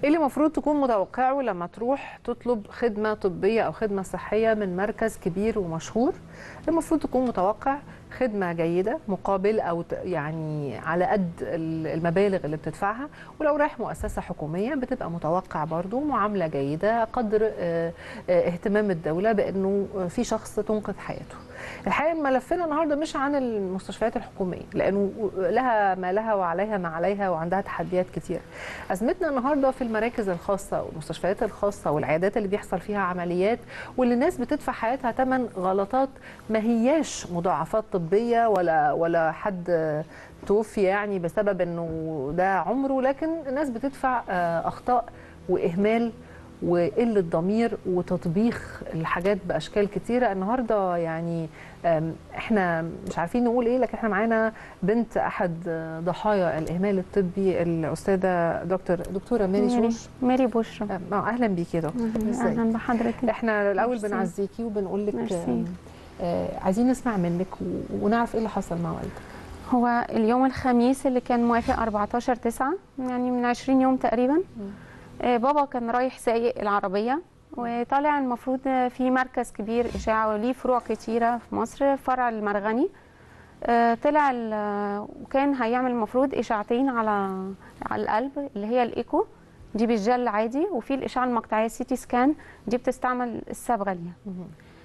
ايه اللي المفروض تكون متوقعه لما تروح تطلب خدمه طبيه او خدمه صحيه من مركز كبير ومشهور المفروض تكون متوقع خدمه جيده مقابل او ت- يعني على قد ال- المبالغ اللي بتدفعها ولو رايح مؤسسه حكوميه بتبقى متوقع برضو معامله جيده قدر آه، آه، اهتمام الدوله بانه آه، في شخص تنقذ حياته الحقيقه ملفنا النهارده مش عن المستشفيات الحكوميه لانه لها ما لها وعليها ما عليها وعندها تحديات كتير ازمتنا النهارده في المراكز الخاصه والمستشفيات الخاصه والعيادات اللي بيحصل فيها عمليات واللي الناس بتدفع حياتها ثمن غلطات ما هياش مضاعفات طبيه ولا ولا حد توفي يعني بسبب انه ده عمره لكن الناس بتدفع آه، اخطاء واهمال وقله ضمير وتطبيخ الحاجات باشكال كتيره النهارده يعني أم، احنا مش عارفين نقول ايه لكن احنا معانا بنت احد ضحايا الاهمال الطبي الاستاذه دكتور دكتوره ماري ماري شوش ماري بشرى أم، آه، اهلا بيكي يا دكتور ازيك اهلا بحضرتك احنا الاول ميرسي. بنعزيكي وبنقول لك ميرسي. أم، آه، عايزين نسمع منك و- ونعرف ايه اللي حصل مع والدك هو اليوم الخميس اللي كان موافق 14 9 يعني من 20 يوم تقريبا آه، بابا كان رايح سايق العربيه وطالع المفروض في مركز كبير اشاعه وليه فروع كتيره في مصر فرع المرغني آه، طلع ال- وكان هيعمل المفروض اشاعتين على على القلب اللي هي الايكو دي بالجل عادي وفي الاشعه المقطعيه سي تي سكان دي بتستعمل الصبغه ليها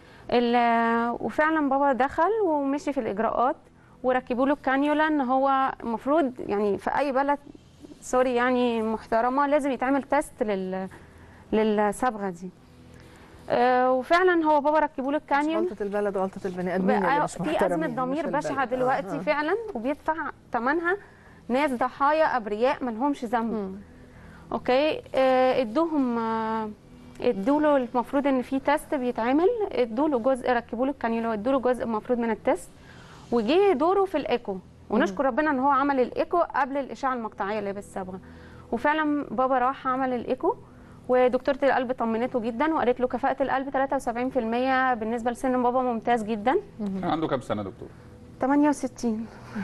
ال- وفعلا بابا دخل ومشي في الاجراءات وركبوا له الكانيولا ان هو المفروض يعني في اي بلد سوري يعني محترمه لازم يتعمل تيست لل للصبغه دي آه، وفعلا هو بابا ركبوا له مش الكانيولا غلطه البلد غلطه البني ادمين اللي بقى مش في محترمين، ازمه مش ضمير البلد. بشعه آه، دلوقتي آه. فعلا وبيدفع ثمنها ناس ضحايا ابرياء ما لهمش ذنب مم. اوكي آه، ادوهم آه، ادوا له المفروض ان في تيست بيتعمل ادوا له جزء ركبوا له الكانيولا وادوا له جزء المفروض من التيست وجه دوره في الايكو ونشكر ربنا ان هو عمل الايكو قبل الاشعه المقطعيه اللي هي بالصبغه وفعلا بابا راح عمل الايكو ودكتوره القلب طمنته جدا وقالت له كفاءه القلب 73% بالنسبه لسن بابا ممتاز جدا كان عنده كام سنه دكتور 68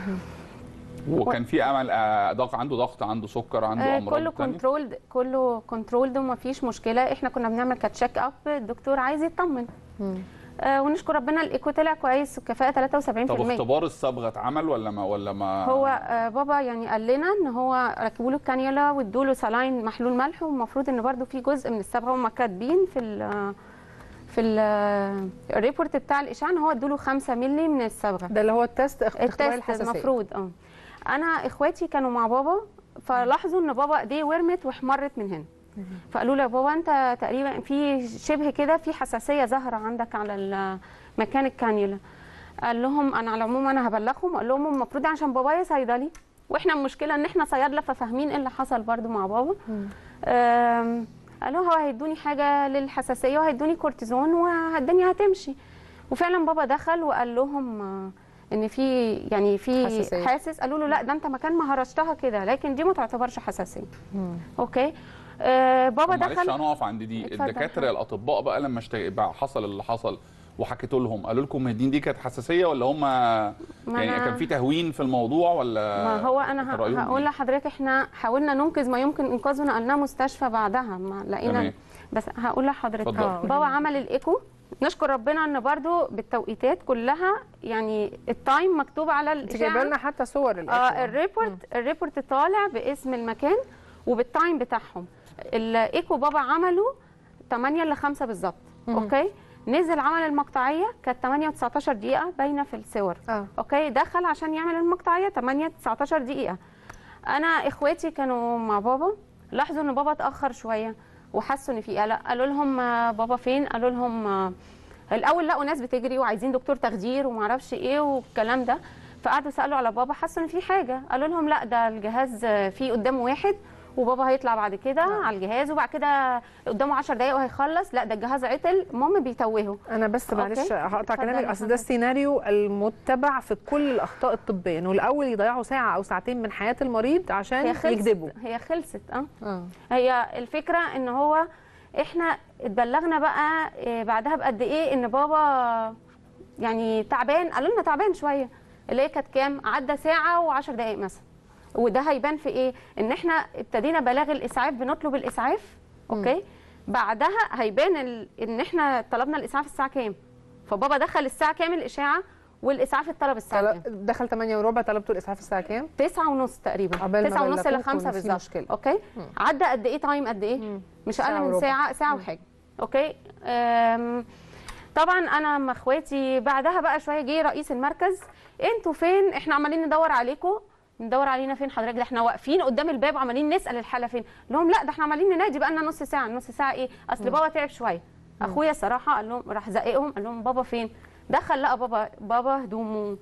وكان في امل آه، ضغط عنده ضغط عنده سكر عنده آه، امراض كله تانية؟ كنترولد كله كنترولد وما فيش مشكله احنا كنا بنعمل كتشيك اب الدكتور عايز يطمن مم. آه ونشكر ربنا الايكو طلع كويس وكفاءه 73% طب اختبار الصبغه اتعمل ولا ما ولا ما هو آه بابا يعني قال لنا ان هو ركبوا له الكانيولا وادوا له سلاين محلول ملح والمفروض ان برده في جزء من الصبغه هم كاتبين في ال في ال الريبورت بتاع الاشعه ان هو ادوا له 5 مللي من الصبغه ده اللي هو التست اخ- اختبار التست الحساسيه المفروض اه انا اخواتي كانوا مع بابا فلاحظوا ان بابا ايديه ورمت واحمرت من هنا فقالوا له يا بابا انت تقريبا في شبه كده في حساسيه ظاهره عندك على ال- مكان الكانيولا قال لهم انا على العموم انا هبلغهم وقال لهم المفروض عشان بابايا صيدلي واحنا المشكله ان احنا صيادله ففاهمين ايه اللي حصل برضو مع بابا آم، قالوا هو هيدوني حاجه للحساسيه وهيدوني كورتيزون والدنيا هتمشي وفعلا بابا دخل وقال لهم آه، ان في يعني في حساسية. حاسس قالوا له لا ده انت مكان ما هرشتها كده لكن دي ما تعتبرش حساسيه مم. اوكي آه بابا طب معلش دخل هنقف عند دي اتفضل الدكاتره حضرتك. الاطباء بقى لما اشت... بقى حصل اللي حصل وحكيتوا لهم قالوا لكم دي دي كانت حساسيه ولا هم يعني أنا- كان في تهوين في الموضوع ولا ما هو انا ه- رأيهم هقول إيه؟ لحضرتك احنا حاولنا ننقذ ما يمكن انقاذه نقلناه مستشفى بعدها ما لقينا تمام. بس هقول لحضرتك اتفضل. آه، بابا عمل الايكو نشكر ربنا ان برضو بالتوقيتات كلها يعني التايم مكتوب على انت جايبه الاشعه لنا حتى صور اه الإيكو. الريبورت الريبورت طالع باسم المكان وبالتايم بتاعهم الايكو بابا عمله 8 ل 5 بالظبط اوكي نزل عمل المقطعيه كانت 8 و19 دقيقه باينه في الصور اه اوكي دخل عشان يعمل المقطعيه 8 19 دقيقه انا اخواتي كانوا مع بابا لاحظوا ان بابا اتاخر شويه وحسوا ان في قلق قالوا لهم آه، بابا فين قالوا لهم آه، الاول لقوا ناس بتجري وعايزين دكتور تخدير وما اعرفش ايه والكلام ده فقعدوا سالوا على بابا حسوا ان في حاجه قالوا لهم لا ده الجهاز آه، فيه قدامه واحد وبابا هيطلع بعد كده على الجهاز وبعد كده قدامه 10 دقايق وهيخلص لا ده الجهاز عطل المهم بيتوهوا انا بس أوكي. معلش هقطع اتفضلي كلامك اصل ده حضرتك. السيناريو المتبع في كل الاخطاء الطبيه انه الاول يضيعوا ساعه او ساعتين من حياه المريض عشان هي خلصت يكذبوا هي خلصت اه اه هي الفكره ان هو احنا اتبلغنا بقى إيه بعدها بقد ايه ان بابا يعني تعبان قالوا لنا تعبان شويه اللي هي كانت كام عدى ساعه و10 دقائق مثلا وده هيبان في ايه ان احنا ابتدينا بلاغ الاسعاف بنطلب الاسعاف اوكي بعدها هيبان ال... ان احنا طلبنا الاسعاف الساعه كام فبابا دخل الساعه كام الاشاعه والاسعاف اتطلب الساعه كام طل- دخل 8 وربع طلبتوا الاسعاف الساعه كام؟ تسعة ونص تقريبا عقبال ما تسعة ونص بلغوكوا لخمسة إن في بالظبط مشكلة. اوكي عدى قد ايه تايم قد ايه مم. مش ساعة اقل من وربع. ساعه ساعه وحاجه اوكي أم... طبعا انا مع اخواتي بعدها بقى شويه جه رئيس المركز انتوا فين احنا عمالين ندور عليكم ندور علينا فين حضرتك ده احنا واقفين قدام الباب عمالين نسال الحاله فين لهم لا ده احنا عمالين ننادي بقى لنا نص ساعه نص ساعه ايه اصل بابا تعب شويه اخويا صراحه قال لهم راح زقهم قال لهم بابا فين دخل لقى بابا بابا هدومه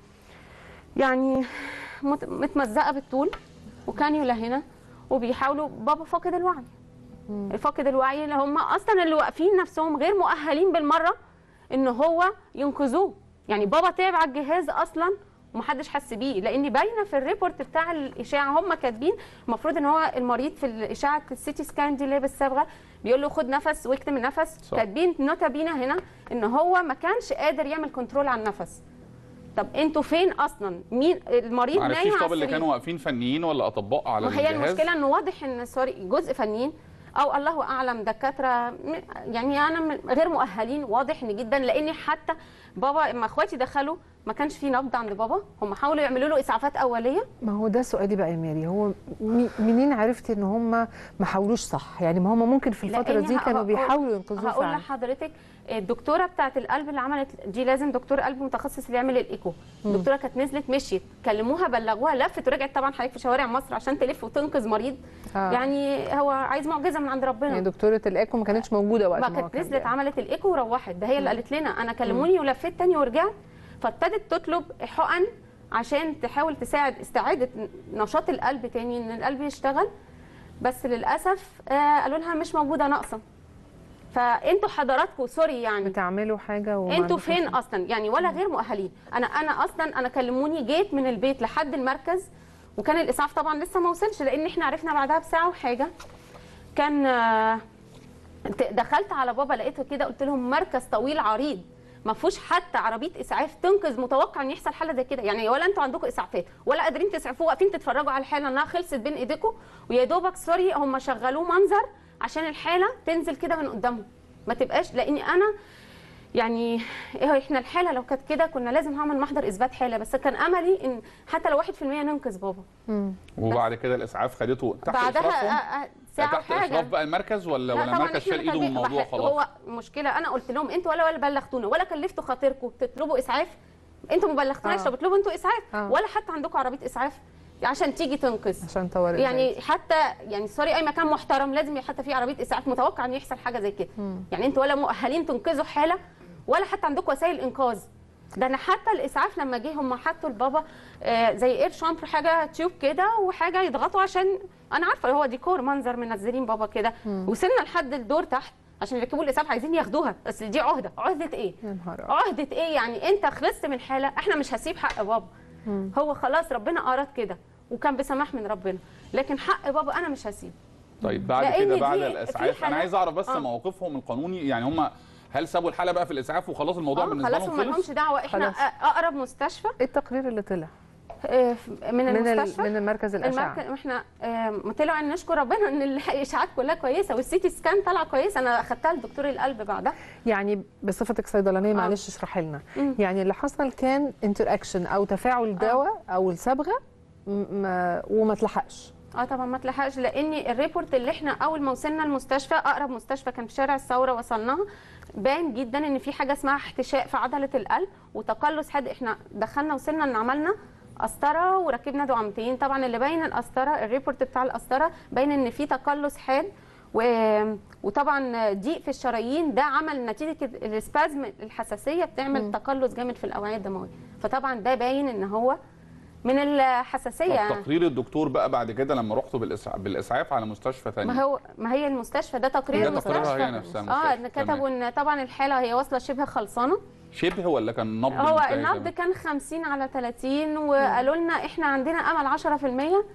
يعني مت- متمزقه بالطول وكانيولا هنا وبيحاولوا بابا فاقد الوعي فاقد الوعي اللي هم اصلا اللي واقفين نفسهم غير مؤهلين بالمره ان هو ينقذوه يعني بابا تعب على الجهاز اصلا ومحدش حس بيه لان باينه في الريبورت بتاع الاشاعه هم كاتبين المفروض ان هو المريض في الاشاعه السيتي سكان دي اللي هي بالصبغه بيقول له خد نفس واكتم النفس صح. كاتبين نوتا بينا هنا ان هو ما كانش قادر يعمل كنترول على النفس طب انتوا فين اصلا مين المريض نايم معرفتيش على طب اللي السرير. كانوا واقفين فنيين ولا اطباء على ما هي الجهاز المشكله انه واضح ان سوري جزء فنيين او الله اعلم دكاتره م- يعني انا م- غير مؤهلين واضح ان جدا لاني حتى بابا لما اخواتي دخلوا ما كانش في نبض عند بابا هم حاولوا يعملوا له اسعافات اوليه ما هو ده سؤالي بقى يا ماري هو مي- منين عرفتي ان هم ما حاولوش صح يعني ما هم ممكن في الفتره لأني دي ه- كانوا هقول- بيحاولوا ينقذوه هقول فعلا لحضرتك الدكتوره بتاعه القلب اللي عملت دي لازم دكتور قلب متخصص اللي يعمل الايكو الدكتوره كانت نزلت مشيت كلموها بلغوها لفت ورجعت طبعا حضرتك في شوارع مصر عشان تلف وتنقذ مريض آه. يعني هو عايز معجزه من عند ربنا يعني دكتوره الايكو ما كانتش موجوده وقت ما ما هو كانت كان نزلت بيعمل. عملت الايكو وروحت ده هي اللي قالت لنا انا كلموني ولفيت تاني ورجعت فابتدت تطلب حقن عشان تحاول تساعد استعاده نشاط القلب تاني ان القلب يشتغل بس للاسف آه قالوا لها مش موجوده ناقصه فانتوا حضراتكم سوري يعني بتعملوا حاجه وما انتوا عندكوش- فين اصلا يعني ولا غير مؤهلين انا انا اصلا انا كلموني جيت من البيت لحد المركز وكان الاسعاف طبعا لسه ما وصلش لان احنا عرفنا بعدها بساعه وحاجه كان آه، ت- دخلت على بابا لقيته كده قلت لهم مركز طويل عريض ما فيهوش حتى عربيه اسعاف تنقذ متوقع ان يحصل حاله زي كده يعني ولا انتوا عندكم اسعافات ولا قادرين تسعفوه واقفين تتفرجوا على الحاله انها خلصت بين ايديكم ويا دوبك سوري هم شغلوه منظر عشان الحاله تنزل كده من قدامهم ما تبقاش لاني انا يعني ايه احنا الحاله لو كانت كده كنا لازم هعمل محضر اثبات حاله بس كان املي ان حتى لو 1% ننقذ بابا مم. وبعد كده الاسعاف خدته تحت بعدها اشرافهم آه، آه، ساعه تحت حاجه اشراف بقى المركز ولا لا ولا طبعاً المركز إحنا شال ايده من اللي الموضوع بح- خلاص هو مشكله انا قلت لهم انتوا ولا ولا بلغتونا ولا كلفتوا خاطركم تطلبوا اسعاف انتوا ما بلغتوناش آه. طب اطلبوا انتوا اسعاف آه. ولا حتى عندكم عربيه اسعاف عشان تيجي تنقذ عشان طوارئ يعني حتى يعني سوري اي مكان محترم لازم حتى في عربيه اسعاف متوقع ان يحصل حاجه زي كده يعني انتوا ولا مؤهلين تنقذوا حاله ولا حتى عندكم وسائل انقاذ ده انا حتى الاسعاف لما جه هم حطوا لبابا آه زي اير شامبر حاجه تيوب كده وحاجه يضغطوا عشان انا عارفه هو ديكور منظر منزلين بابا كده وصلنا لحد الدور تحت عشان يركبوا الاسعاف عايزين ياخدوها بس دي عهده عهده ايه يا نهار أبيض. عهده ايه يعني انت خلصت من حاله احنا مش هسيب حق بابا هو خلاص ربنا اراد كده وكان بسماح من ربنا لكن حق بابا انا مش هسيب طيب بعد لأن كده دي بعد في الاسعاف انا حالات- عايز اعرف بس آه. موقفهم القانوني يعني هم هل سابوا الحاله بقى في الاسعاف وخلاص الموضوع اه بالنسبه خلاص لهم وما لهمش خلص دعوه احنا خلاص. اقرب مستشفى ايه التقرير اللي طلع آه، من من ال- المستشفى من المركز الاشعه المركز احنا آه، طلعوا ان نشكر ربنا ان الاشاعات كلها كويسه والسيتي سكان طالعه كويسه انا اخدتها لدكتور القلب بعدها يعني بصفتك صيدلانيه معلش اشرحي لنا مم. يعني اللي حصل كان انتر اكشن او تفاعل دواء او الصبغه م- ما- وما اتلحقش اه طبعا ما تلحقش لان الريبورت اللي احنا اول ما وصلنا المستشفى اقرب مستشفى كان في شارع الثوره وصلناها باين جدا ان في حاجه اسمها احتشاء في عضله القلب وتقلص حاد احنا دخلنا وصلنا ان عملنا قسطره وركبنا دعامتين طبعا اللي باين القسطره الريبورت بتاع القسطره باين ان في تقلص حاد و... وطبعا ضيق في الشرايين ده عمل نتيجه السبازم الحساسيه بتعمل تقلص جامد في الاوعيه الدمويه فطبعا ده باين ان هو من الحساسيه طب تقرير الدكتور بقى بعد كده لما رحتوا بالإسع- بالاسعاف على مستشفى ثاني ما هو ما هي المستشفى ده تقرير ده تقريرها المستشفى هي نفسها اه المستشفى. ان كتبوا ان طبعا الحاله هي واصله شبه خلصانه شبه ولا كان نبض هو منتهي النبض كمان؟ كان 50 على 30 وقالوا لنا احنا عندنا امل 10%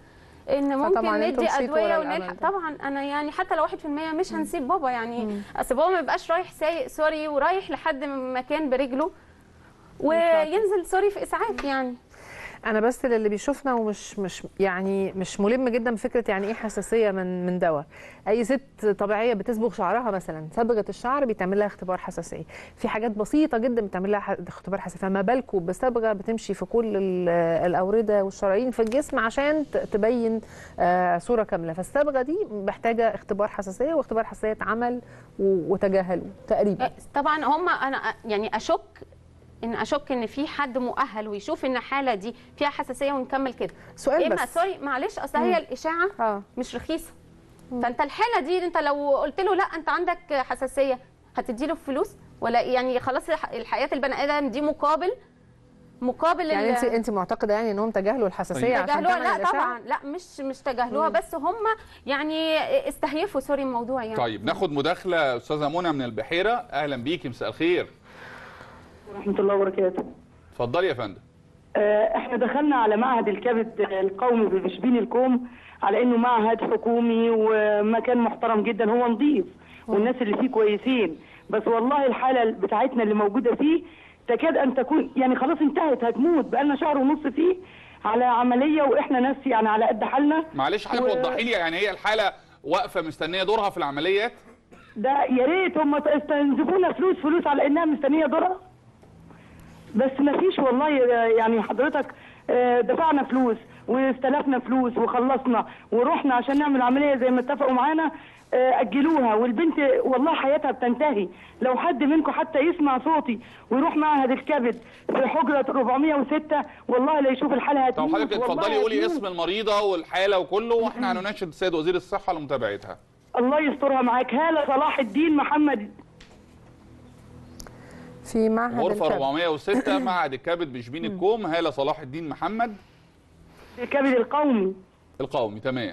ان ممكن فطبعاً انتوا ندي مشيتوا ادويه ورا الأمل ونلحق ده. طبعا انا يعني حتى لو 1% مش هنسيب بابا يعني اصل بابا ما يبقاش رايح سايق سوري ورايح لحد مكان برجله وينزل سوري في اسعاف يعني انا بس للي بيشوفنا ومش مش يعني مش ملم جدا بفكره يعني ايه حساسيه من من دواء اي ست طبيعيه بتصبغ شعرها مثلا صبغه الشعر بيتعمل لها اختبار حساسيه في حاجات بسيطه جدا بتعمل لها ح- اختبار حساسيه فما بالكم بصبغه بتمشي في كل ال- الاورده والشرايين في الجسم عشان ت- تبين آه، صوره كامله فالصبغه دي محتاجه اختبار حساسيه واختبار حساسيه اتعمل و- وتجاهلوا تقريبا طبعا هم انا يعني اشك ان اشك ان في حد مؤهل ويشوف ان الحاله دي فيها حساسيه ونكمل كده سؤال اما بس سوري معلش اصل هي الاشاعه اه مش رخيصه فانت الحاله دي انت لو قلت له لا انت عندك حساسيه هتدي له فلوس ولا يعني خلاص الح- الحياه البني ادم دي مقابل مقابل يعني ال- انت انت معتقده يعني انهم تجاهلوا الحساسيه طيب. عشان تجاهلوها تعمل لا الإشاعة؟ طبعا لا مش مش تجاهلوها بس هم يعني استهيفوا سوري الموضوع يعني طيب ناخد مداخله استاذه منى من البحيره اهلا بيكي مساء الخير ورحمة الله وبركاته اتفضلي يا فندم آه، احنا دخلنا على معهد الكبد القومي بشبين الكوم على انه معهد حكومي ومكان محترم جدا هو نظيف والناس اللي فيه كويسين بس والله الحالة بتاعتنا اللي موجودة فيه تكاد ان تكون يعني خلاص انتهت هتموت بقالنا شهر ونص فيه على عملية واحنا ناس يعني على قد حالنا معلش حضرتك و- وضحي لي يعني هي الحاله واقفه مستنيه دورها في العمليات ده يا ريت هم استنزفونا فلوس فلوس على انها مستنيه دورها بس ما فيش والله يعني حضرتك آه، دفعنا فلوس واستلفنا فلوس وخلصنا ورحنا عشان نعمل عمليه زي ما اتفقوا معانا آه، اجلوها والبنت والله حياتها بتنتهي لو حد منكم حتى يسمع صوتي ويروح معهد الكبد في حجره 406 والله لا يشوف الحاله طب هتموت حضرتك والله اتفضلي قولي هتموت. اسم المريضه والحاله وكله واحنا هنناشد السيد وزير الصحه لمتابعتها الله يسترها معاك هاله صلاح الدين محمد في معهد غرفه الكبد 406 معهد الكبد بشبين الكوم هاله صلاح الدين محمد الكبد القومي القومي تمام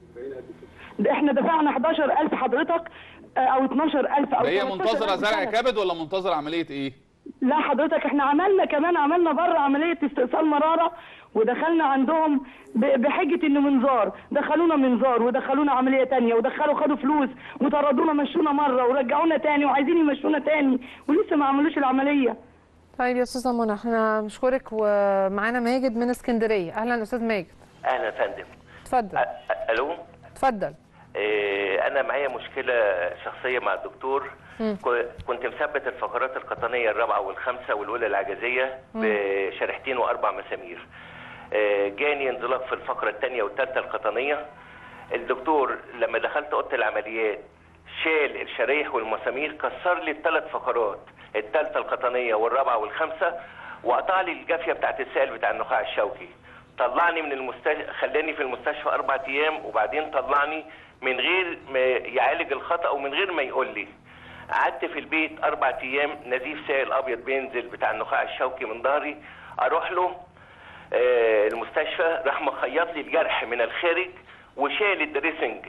ده احنا دفعنا 11000 حضرتك آه، او 12000 او ده هي 13,000 منتظره زرع سنة. كبد ولا منتظره عمليه ايه لا حضرتك احنا عملنا كمان عملنا بره عمليه استئصال مراره ودخلنا عندهم ب- بحجه انه منظار دخلونا منظار ودخلونا عمليه تانية ودخلوا خدوا فلوس وطردونا مشونا مره ورجعونا تاني وعايزين يمشونا تاني ولسه ما عملوش العمليه طيب يا استاذه منى احنا بنشكرك ومعانا ماجد من اسكندريه اهلا استاذ ماجد اهلا يا فندم اتفضل أ- أ- الو اتفضل إيه، انا معايا مشكله شخصيه مع الدكتور كو- كنت مثبت الفقرات القطنيه الرابعه والخامسه والاولى العجزيه بشريحتين واربع مسامير إيه، جاني انزلاق في الفقره الثانيه والثالثه القطنيه الدكتور لما دخلت اوضه العمليات شال الشرايح والمسامير كسر لي الثلاث فقرات الثالثه القطنيه والرابعه والخامسه وقطع لي الجافيه بتاعت السائل بتاع النخاع الشوكي طلعني من المستشفى خلاني في المستشفى اربع ايام وبعدين طلعني من غير ما يعالج الخطا ومن غير ما يقول لي قعدت في البيت اربع ايام نزيف سائل ابيض بينزل بتاع النخاع الشوكي من ظهري اروح له آه، المستشفى راح مخيط لي الجرح من الخارج وشال الدريسنج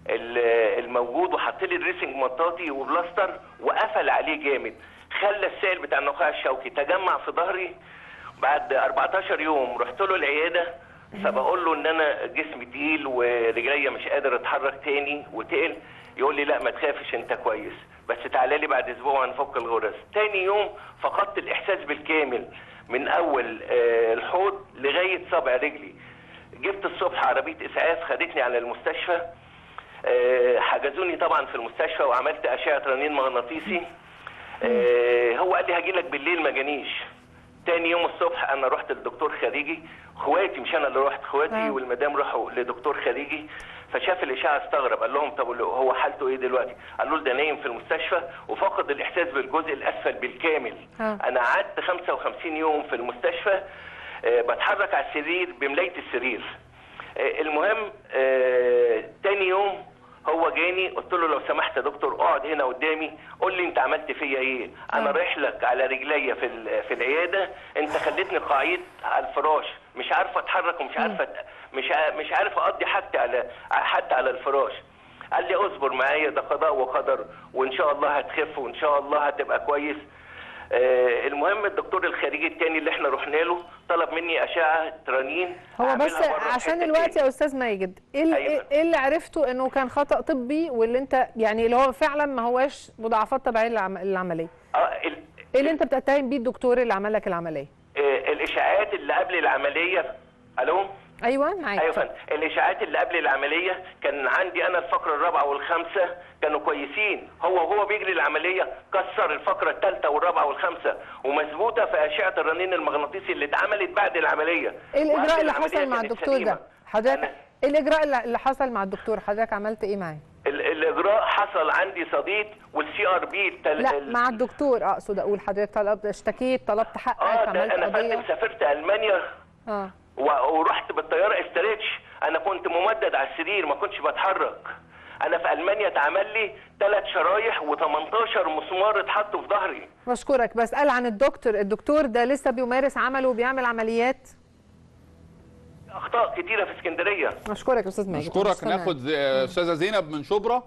ال- الموجود وحط لي دريسنج مطاطي وبلاستر وقفل عليه جامد خلى السائل بتاع النخاع الشوكي تجمع في ظهري بعد 14 يوم رحت له العياده فبقول له ان انا جسمي تقيل ورجليا مش قادر اتحرك تاني وتقل يقول لي لا ما تخافش انت كويس بس تعالى لي بعد اسبوع هنفك الغرز تاني يوم فقدت الاحساس بالكامل من اول آه، الحوض لغايه صابع رجلي جبت الصبح عربيه اسعاف خدتني على المستشفى آه، حجزوني طبعا في المستشفى وعملت اشعه رنين مغناطيسي آه، هو قال لي هاجي لك بالليل ما جانيش تاني يوم الصبح انا رحت لدكتور خارجي اخواتي مش انا اللي رحت اخواتي آه. والمدام راحوا لدكتور خارجي فشاف الاشعه استغرب قال لهم طب هو حالته ايه دلوقتي؟ قالوا له ده نايم في المستشفى وفقد الاحساس بالجزء الاسفل بالكامل آه. انا قعدت 55 يوم في المستشفى آه، بتحرك على السرير بملايه السرير آه، المهم آه، تاني يوم هو جاني قلت له لو سمحت يا دكتور اقعد هنا قدامي قول لي انت عملت فيا ايه انا آه. رايح لك على رجليا في ال- في العياده انت خليتني قاعد على الفراش مش عارفه اتحرك ومش عارفه مش ع- مش عارف اقضي حاجتي على حتى على الفراش قال لي اصبر معايا ده قضاء وقدر وان شاء الله هتخف وان شاء الله هتبقى كويس آه المهم الدكتور الخارجي التاني اللي احنا رحنا له طلب مني اشعه رنين هو أعملها بس بره في عشان حتة الوقت تاني. يا استاذ ماجد ايه اللي, أيوة. إيه اللي عرفته انه كان خطا طبي واللي انت يعني اللي هو فعلا ما هواش مضاعفات طبيعيه للعم- للعمليه اه ال- ايه اللي انت بتتهم بيه الدكتور اللي عمل لك العمليه آه، الاشاعات اللي قبل العمليه الو ايوه معاك ايوه يا فندم الاشاعات اللي قبل العمليه كان عندي انا الفقره الرابعه والخامسه كانوا كويسين هو وهو بيجري العمليه كسر الفقره الثالثه والرابعه والخامسه ومثبوته في اشعه الرنين المغناطيسي اللي اتعملت بعد العمليه ايه الاجراء وقبل اللي العملية حصل مع كانت الدكتور سليمة. ده حضرتك أنا ايه الاجراء اللي- اللي حصل مع الدكتور حضرتك عملت ايه معاه ال- الاجراء حصل عندي صديد والسي ار بي لا مع الدكتور اقصد اقول حضرتك طلبت اشتكيت طلبت حقك اه ده عملت انا قضيه فندم سافرت المانيا اه و- ورحت بالطياره استريتش انا كنت ممدد على السرير ما كنتش بتحرك انا في المانيا اتعمل لي ثلاث شرايح و18 مسمار اتحطوا في ظهري بشكرك بسأل عن الدكتور الدكتور ده لسه بيمارس عمله وبيعمل عمليات اخطاء كتيره في اسكندريه اشكرك يا استاذ ماجد اشكرك مستمع. ناخد ز- استاذه زينب من شبرا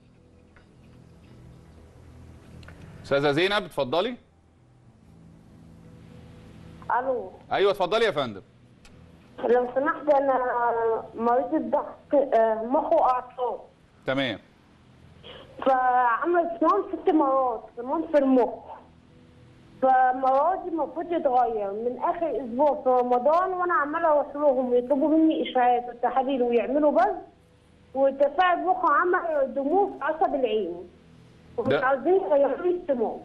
استاذه زينب اتفضلي الو ايوه اتفضلي يا فندم لو سمحت انا مريض الضغط آه، مخ واعصاب تمام فعمل صمام ست مرات صمام في المخ فمراتي المفروض يتغير من اخر اسبوع في رمضان وانا عماله اروح لهم يطلبوا مني اشاعات وتحاليل ويعملوا بس وتفاعل مخ عمل دموع في عصب العين ومش ده- عاوزين يغيروا لي الصمام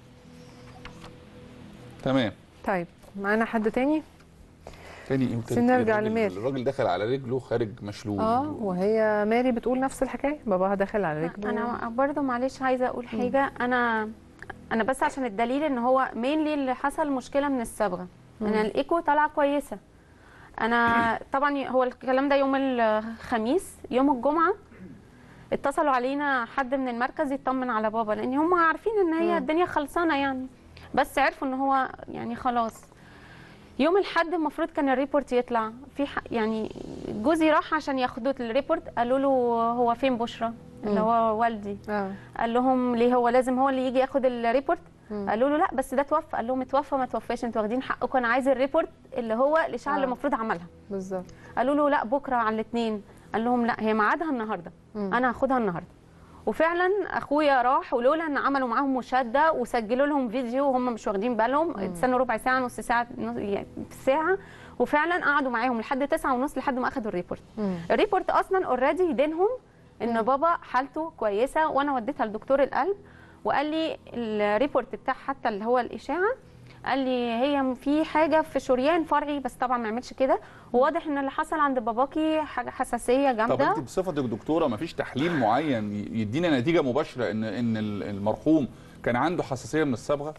تمام طيب معانا حد تاني تاني ايه عايزين نرجع الراجل- لماري. الراجل دخل على رجله خارج مشلول اه وهي ماري بتقول نفس الحكايه باباها داخل على رجله انا برضو معلش عايزه اقول حاجه انا انا بس عشان الدليل ان هو مينلي اللي حصل مشكله من الصبغه انا الايكو طالعه كويسه انا طبعا هو الكلام ده يوم الخميس يوم الجمعه اتصلوا علينا حد من المركز يطمن على بابا لان هم عارفين ان هي الدنيا خلصانه يعني بس عرفوا ان هو يعني خلاص يوم الحد المفروض كان الريبورت يطلع في ح... يعني جوزي راح عشان ياخدوا الريبورت قالوا له هو فين بشرى اللي هو والدي اه قال لهم ليه هو لازم هو اللي يجي ياخد الريبورت قالوا له لا بس ده توفى قال لهم اتوفى ما توفاش انتوا واخدين حقكم انا عايز الريبورت اللي هو الاشاعه اللي آه. المفروض عملها بالظبط قالوا له لا بكره على الاثنين قال لهم لا هي ميعادها النهارده انا هاخدها النهارده وفعلا اخويا راح ولولا ان عملوا معاهم مشاده وسجلوا لهم فيديو وهم مش واخدين بالهم استنوا ربع ساعه نص ساعه نص يعني ساعه وفعلا قعدوا معاهم لحد تسعة ونص لحد ما اخدوا الريبورت الريبورت اصلا اوريدي يدينهم ان بابا حالته كويسه وانا وديتها لدكتور القلب وقال لي الريبورت بتاع حتى اللي هو الاشاعه قال لي هي في حاجه في شريان فرعي بس طبعا ما يعملش كده وواضح ان اللي حصل عند باباكي حاجه حساسيه طب جامده انت بصفتك دكتوره ما فيش تحليل معين ي- يدينا نتيجه مباشره ان ان ال- المرحوم كان عنده حساسيه من الصبغه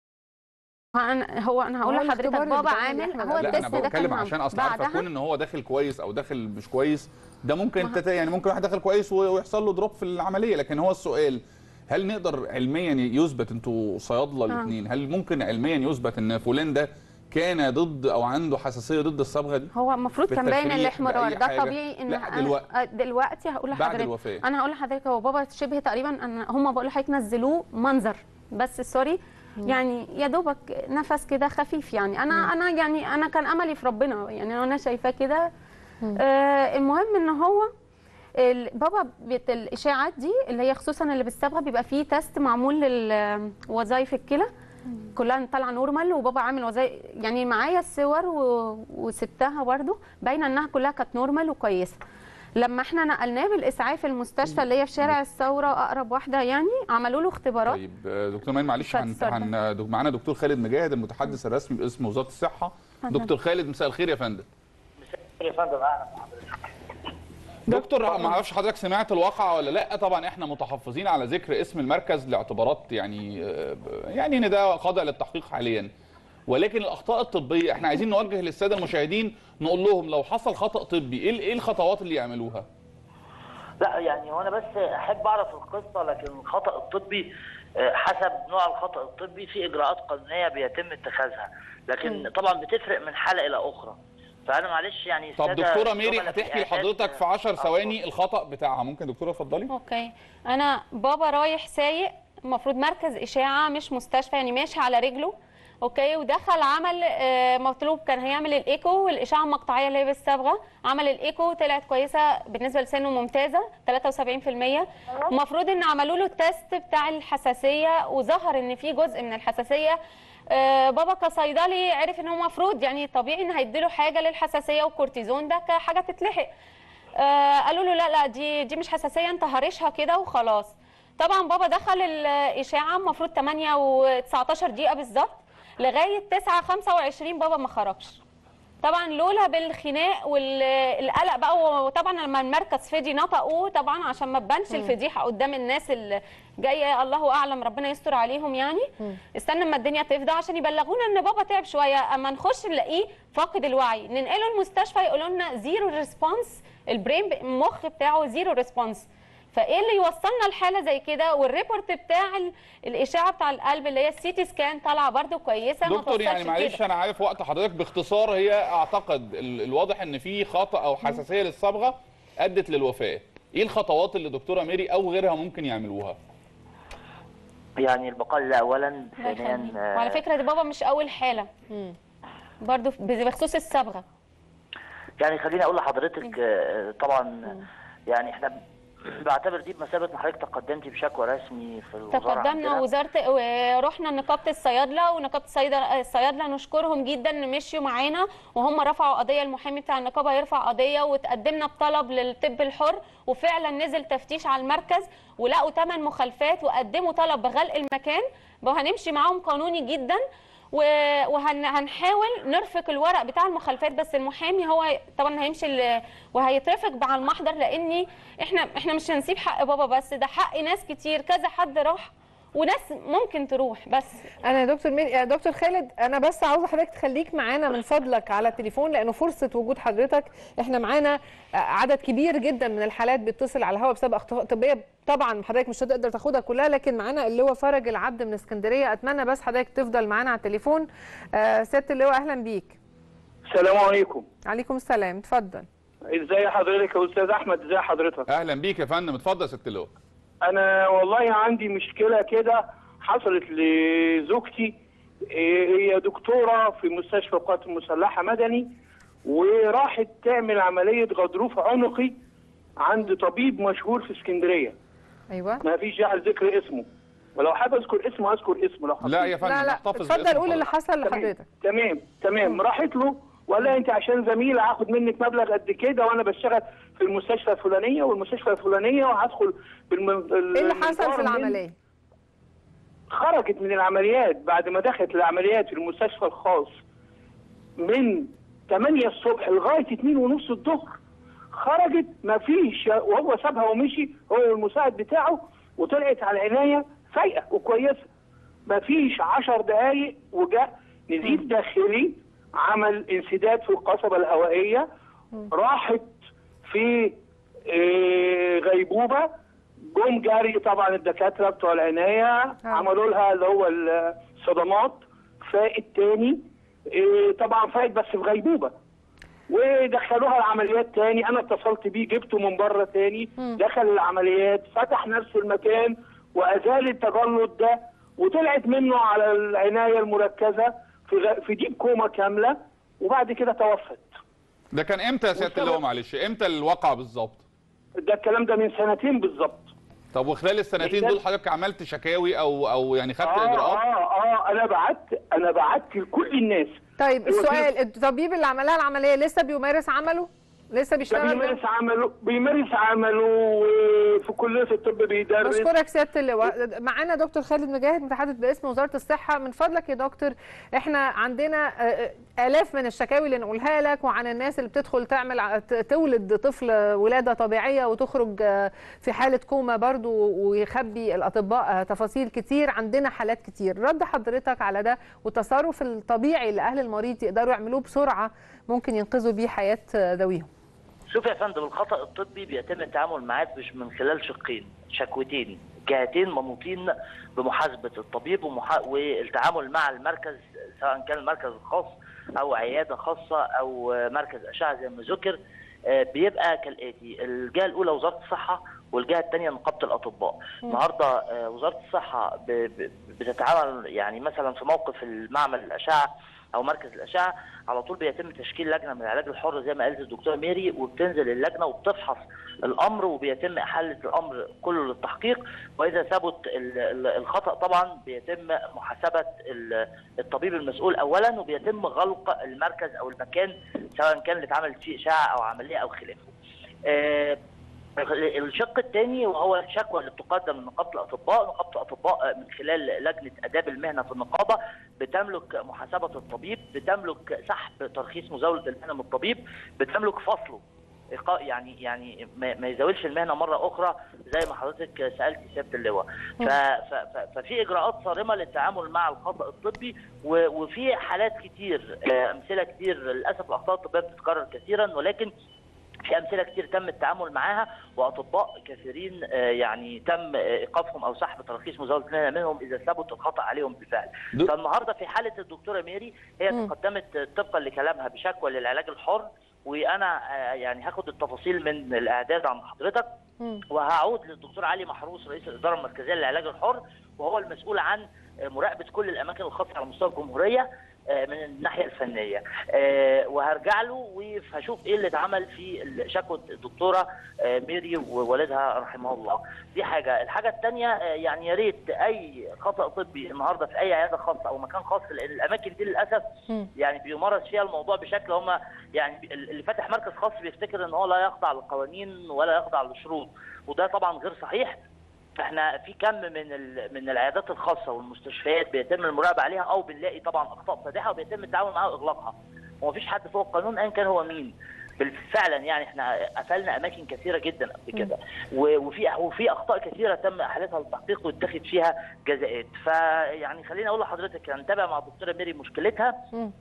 أنا هو انا هقول هو لحضرتك الاختبار اللي بابا بيتعمل عامل لأحمد هو عبد لا انا التست ده بتكلم كان عشان اصل عارفه بعدها اكون ان هو داخل كويس او داخل مش كويس ده ممكن تت... يعني ممكن واحد داخل كويس و- ويحصل له دروب في العمليه لكن هو السؤال هل نقدر علميا يثبت انتوا صيادله الاثنين هل ممكن علميا يثبت ان فلان ده كان ضد او عنده حساسيه ضد الصبغه دي هو المفروض كان باين بالتشريح، الاحمرار بأي ده حاجة؟ طبيعي ان لا، أنا- دلوقتي. آه، دلوقتي هقول بعد لحضرتك الوفاة. انا هقول لحضرتك هو بابا شبه تقريبا أنا هم بقول لحضرتك نزلوه منظر بس سوري يعني يا دوبك نفس كده خفيف يعني انا انا يعني انا كان املي في ربنا يعني انا شايفاه كده آه المهم ان هو ال- بابا بيت الاشاعات دي اللي هي خصوصا اللي بالصبغه بيبقى فيه تيست معمول للوظائف الكلى كلها طالعه نورمال وبابا عامل وظائف يعني معايا الصور و... وسبتها برده باينه انها كلها كانت نورمال وكويسه لما احنا نقلناه بالاسعاف المستشفى اللي هي في شارع الثوره اقرب واحده يعني عملوا له اختبارات طيب آه، دكتور مان معلش هن... اتفضل. هن... دك- معانا دكتور خالد مجاهد المتحدث الرسمي باسم وزاره الصحه دكتور خالد مساء الخير يا فندم يا فندم اهلا بحضرتك دكتور ما اعرفش حضرتك سمعت الواقعه ولا لا طبعا احنا متحفظين على ذكر اسم المركز لاعتبارات يعني آه، يعني ان ده خاضع للتحقيق حاليا ولكن الاخطاء الطبيه احنا عايزين نوجه للساده المشاهدين نقول لهم لو حصل خطا طبي ايه ايه الخطوات اللي يعملوها لا يعني هو انا بس احب اعرف القصه لكن الخطا الطبي آه، حسب نوع الخطا الطبي في اجراءات قانونيه بيتم اتخاذها لكن طبعا بتفرق من حاله الى اخرى فانا معلش يعني طب السادة دكتوره ميري الزملاء في هتحكي إعداد- لحضرتك في 10 آه، ثواني الخطا بتاعها ممكن دكتوره اتفضلي اوكي انا بابا رايح سايق المفروض مركز اشاعه مش مستشفى يعني ماشي على رجله اوكي ودخل عمل آه، مطلوب كان هيعمل الايكو والاشعه المقطعيه اللي هي بالصبغه عمل الايكو طلعت كويسه بالنسبه لسنه ممتازه 73% المفروض ان عملوا له التست بتاع الحساسيه وظهر ان في جزء من الحساسيه آه، بابا كصيدلي عرف ان هو المفروض يعني طبيعي ان هيديله حاجه للحساسيه والكورتيزون ده كحاجه تتلحق آه، قالوا له لا لا دي دي مش حساسيه انت هرشها كده وخلاص طبعا بابا دخل الاشاعه المفروض 8 و19 دقيقه بالظبط لغايه 9 25 بابا ما خرجش طبعا لولا بالخناق والقلق بقى وطبعا لما المركز فدي نطقوه طبعا عشان ما تبانش الفضيحه قدام الناس اللي جايه الله اعلم ربنا يستر عليهم يعني استنى اما الدنيا تفضى عشان يبلغونا ان بابا تعب شويه اما نخش نلاقيه فاقد الوعي ننقله المستشفى يقولوا لنا زيرو ريسبونس البرين المخ بتاعه زيرو ريسبونس فايه اللي يوصلنا لحاله زي كده والريبورت بتاع ال- الاشاعه بتاع القلب اللي هي السي تي سكان طالعه برده كويسه ما دكتور يعني توصلش معلش كده. انا عارف وقت حضرتك باختصار هي اعتقد ال- الواضح ان في خطا او حساسيه للصبغه ادت للوفاه ايه الخطوات اللي دكتوره ميري او غيرها ممكن يعملوها يعني البقاء لله اولا الله ثانيا يخليك. آه، وعلى فكره دي بابا مش اول حاله برضو بخصوص الصبغه يعني خليني اقول لحضرتك آه، طبعا يعني احنا بعتبر دي بمثابه ما حضرتك تقدمتي بشكوى رسمي في الوزاره تقدمنا عندنا. وزاره ورحنا نقابه الصيادله ونقابه الصيدله الصيادله نشكرهم جدا ان مشيوا معانا وهم رفعوا قضيه المحامي بتاع النقابه يرفع قضيه وتقدمنا بطلب للطب الحر وفعلا نزل تفتيش على المركز ولقوا ثمان مخالفات وقدموا طلب بغلق المكان وهنمشي معاهم قانوني جدا وهنحاول نرفق الورق بتاع المخالفات بس المحامي هو طبعا هيمشي ال- وهيترفق مع المحضر لاني احنا احنا مش هنسيب حق بابا بس ده حق ناس كتير كذا حد راح وناس ممكن تروح بس انا يا دكتور مير... يا دكتور خالد انا بس عاوزه حضرتك تخليك معانا من فضلك على التليفون لانه فرصه وجود حضرتك احنا معانا عدد كبير جدا من الحالات بيتصل على الهواء بسبب اخطاء طبيه طبعا حضرتك مش هتقدر تاخدها كلها لكن معانا اللواء فرج العبد من اسكندريه اتمنى بس حضرتك تفضل معانا على التليفون آه سياده اللواء اهلا بيك السلام عليكم عليكم السلام اتفضل ازاي حضرتك يا استاذ احمد ازي حضرتك اهلا بيك يا فندم اتفضل يا ست اللواء انا والله عندي مشكله كده حصلت لزوجتي إيه، هي دكتوره في مستشفى القوات المسلحه مدني وراحت تعمل عمليه غضروف عنقي عند طبيب مشهور في اسكندريه ايوه ما فيش داعي لذكر اسمه ولو حابب اذكر اسمه اذكر اسمه لو حابب لا يا فندم لا لا احتفظ اتفضل باسم قول اللي حضرتك. حصل تمام لحضرتك تمام تمام راحت له وقال لها انت عشان زميله هاخد منك مبلغ قد كده وانا بشتغل في المستشفى الفلانيه والمستشفى الفلانيه وهدخل بالمن... ايه اللي حصل في العمليه خرجت من العمليات بعد ما دخلت العمليات في المستشفى الخاص من 8 الصبح لغايه 2 ونص الظهر خرجت ما فيش وهو سابها ومشي هو والمساعد بتاعه وطلعت على العنايه فايقه وكويسه ما فيش 10 دقائق وجاء نزيف داخلي عمل انسداد في القصبه الهوائيه راحت في آه، غيبوبه جم جري طبعا الدكاتره بتوع العنايه عملوا لها اللي هو الصدمات فاقت تاني آه، طبعا فاقت بس في غيبوبه ودخلوها العمليات تاني انا اتصلت بيه جبته من بره تاني دخل العمليات فتح نفس المكان وازال التجلط ده وطلعت منه على العنايه المركزه في غ- في ديب كوما كامله وبعد كده توفت ده كان امتى يا سياده اللواء معلش امتى الواقعه بالظبط ده الكلام ده من سنتين بالظبط طب وخلال السنتين ده- دول حضرتك عملت شكاوي او او يعني خدت اه اجراءات اه اه انا بعت انا بعت لكل الناس طيب الوكيل- السؤال الطبيب اللي عملها العمليه لسه بيمارس عمله لسه ده بيشتغل بيمارس عمله بيمارس عمله وفي كليه الطب بيدرس بشكرك سياده اللواء معانا دكتور خالد مجاهد متحدث باسم وزاره الصحه من فضلك يا دكتور احنا عندنا آه، آه، الاف من الشكاوي اللي نقولها لك وعن الناس اللي بتدخل تعمل ع- ت- تولد طفل ولاده طبيعيه وتخرج آه، في حاله كوما برضو ويخبي الاطباء آه، تفاصيل كتير عندنا حالات كتير رد حضرتك على ده والتصرف الطبيعي اللي اهل المريض يقدروا يعملوه بسرعه ممكن ينقذوا بيه حياه آه، ذويهم شوف يا فندم الخطا الطبي بيتم التعامل معاه مش من خلال شقين شكوتين جهتين منوطين بمحاسبه الطبيب ومحا... والتعامل مع المركز سواء كان المركز الخاص او عياده خاصه او مركز اشعه زي ما ذكر آه، بيبقى كالاتي الجهه الاولى وزاره الصحه والجهه الثانيه نقابه الاطباء النهارده آه، وزاره الصحه ب- ب- بتتعامل يعني مثلا في موقف المعمل الاشعه او مركز الاشعه على طول بيتم تشكيل لجنه من العلاج الحر زي ما قالت الدكتوره ميري وبتنزل اللجنه وبتفحص الامر وبيتم احاله الامر كله للتحقيق واذا ثبت ال- ال- الخطا طبعا بيتم محاسبه ال- الطبيب المسؤول اولا وبيتم غلق المركز او المكان سواء كان اللي اتعملت فيه اشعه او عمليه او خلافه. آه، الشق الثاني وهو الشكوى اللي بتقدم من نقابه الاطباء، نقابه الاطباء من خلال لجنه اداب المهنه في النقابه بتملك محاسبه الطبيب، بتملك سحب ترخيص مزاوله المهنه من الطبيب، بتملك فصله إيقاع- يعني يعني ما ما يزاولش المهنه مره اخرى زي ما حضرتك سالتي سياده اللواء ف- ف- ف- ففي اجراءات صارمه للتعامل مع الخطا الطبي و- وفي حالات كتير آه، امثله كتير للاسف الاخطاء الطبيه بتتكرر كثيرا ولكن في امثله كتير تم التعامل معاها واطباء كثيرين آه، يعني تم آه، ايقافهم او سحب تراخيص مزاوله المهنه منهم اذا ثبت الخطا عليهم بالفعل. دو- فالنهارده في حاله الدكتوره ميري هي تقدمت طبقا لكلامها بشكوى للعلاج الحر وانا آه، يعني هاخد التفاصيل من الاعداد عن حضرتك وهعود للدكتور علي محروس رئيس الاداره المركزيه للعلاج الحر وهو المسؤول عن آه، مراقبه كل الاماكن الخاصه على مستوى الجمهوريه آه، من الناحيه الفنيه آه، وهرجع له وهشوف ايه اللي اتعمل في شكوى الدكتوره آه، ميري ووالدها رحمه الله دي حاجه الحاجه الثانيه يعني يا ريت اي خطا طبي النهارده في اي عياده خاصه او مكان خاص لان الاماكن دي للاسف يعني بيمارس فيها الموضوع بشكل هم يعني بي- اللي فاتح مركز خاص بيفتكر ان هو لا يخضع للقوانين ولا يخضع للشروط وده طبعا غير صحيح احنا في كم من ال- من العيادات الخاصه والمستشفيات بيتم المراقبه عليها او بنلاقي طبعا اخطاء فادحه وبيتم التعامل معاها واغلاقها ومفيش حد فوق القانون ايا كان هو مين بال- فعلا يعني احنا قفلنا اماكن كثيره جدا قبل كده و- وفي وفي اخطاء كثيره تم احالتها للتحقيق واتخذ فيها جزاءات فيعني خليني اقول لحضرتك هنتابع مع الدكتوره ميري مشكلتها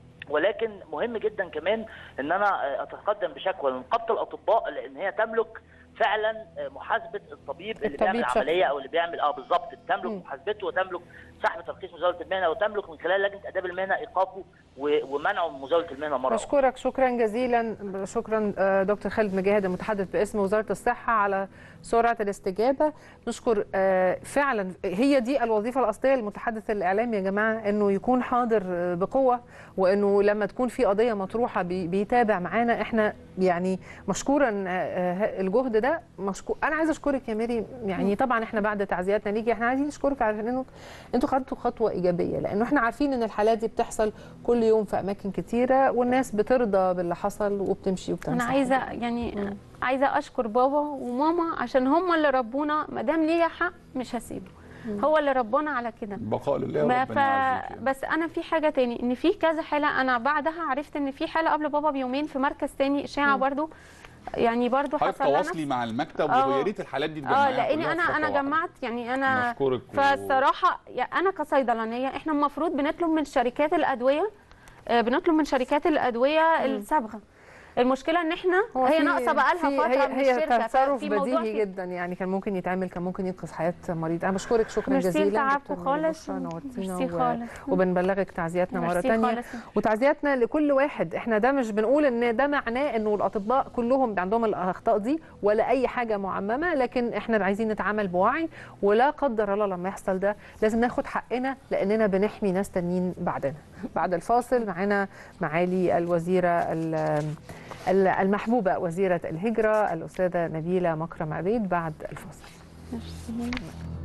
ولكن مهم جدا كمان ان انا اتقدم بشكوى لنقابه الاطباء لان هي تملك فعلا محاسبه الطبيب اللي الطبيب بيعمل شكله. عمليه او اللي بيعمل اه بالظبط تملك محاسبته وتملك سحب ترخيص مزاوله المهنه وتملك من خلال لجنه اداب المهنه ايقافه و- ومنعه من مزاوله المهنه مره أخرى. بشكرك شكرا جزيلا شكرا آه، دكتور خالد مجاهد المتحدث باسم وزاره الصحه على سرعه الاستجابه نشكر آه، فعلا هي دي الوظيفه الاصليه للمتحدث الاعلامي يا جماعه انه يكون حاضر آه، بقوه وانه لما تكون في قضيه مطروحه بي- بيتابع معانا احنا يعني مشكورا آه، آه، الجهد ده مشكور انا عايزه اشكرك يا ميري يعني طبعا احنا بعد تعزياتنا ليكي احنا عايزين نشكرك عشان انه انتوا خدتوا خطوه ايجابيه لانه احنا عارفين ان الحالات دي بتحصل كل يوم في اماكن كتيره والناس بترضى باللي حصل وبتمشي انا وبتنصح عايزه يعني عايزه اشكر بابا وماما عشان هم اللي ربونا ما دام ليا حق مش هسيبه هو اللي ربانا على كده بقاء لله ما ربنا ف... يعزيك يعني. بس انا في حاجه تاني ان في كذا حاله انا بعدها عرفت ان في حاله قبل بابا بيومين في مركز تاني اشاعه برضو يعني برضو حضرتك حصل لها تواصلي مع المكتب آه. ويا ريت الحالات دي اه تجمعيها لاني كلها انا في انا خطوة واحدة. جمعت يعني انا نشكرك و- فالصراحه يا انا كصيدلانيه احنا المفروض بنطلب من شركات الادويه آه، بنطلب من شركات الادويه الصبغه المشكله ان احنا هو هي في- ناقصه بقى لها في- فتره هي, من هي الشركه تصرف ففي موضوع بديهي كده. جدا يعني كان ممكن يتعمل كان ممكن ينقذ حياه مريض انا بشكرك شكرا ميرسي جزيلا لتعبكم دكتور ميري خالص. بشرى، نورتينا ميرسي و- خالص. وبنبلغك تعزياتنا مره ميرسي ثانيه خالص. وتعزياتنا لكل واحد احنا ده مش بنقول ان ده معناه انه الاطباء كلهم عندهم الاخطاء دي ولا اي حاجه معممه لكن احنا عايزين نتعامل بوعي ولا قدر الله لما يحصل ده لازم ناخد حقنا لاننا بنحمي ناس تانيين بعدنا بعد الفاصل معانا معالي الوزيره ال- ال- المحبوبه وزيره الهجره الاستاذه نبيله مكرم عبيد بعد الفاصل ميرسي.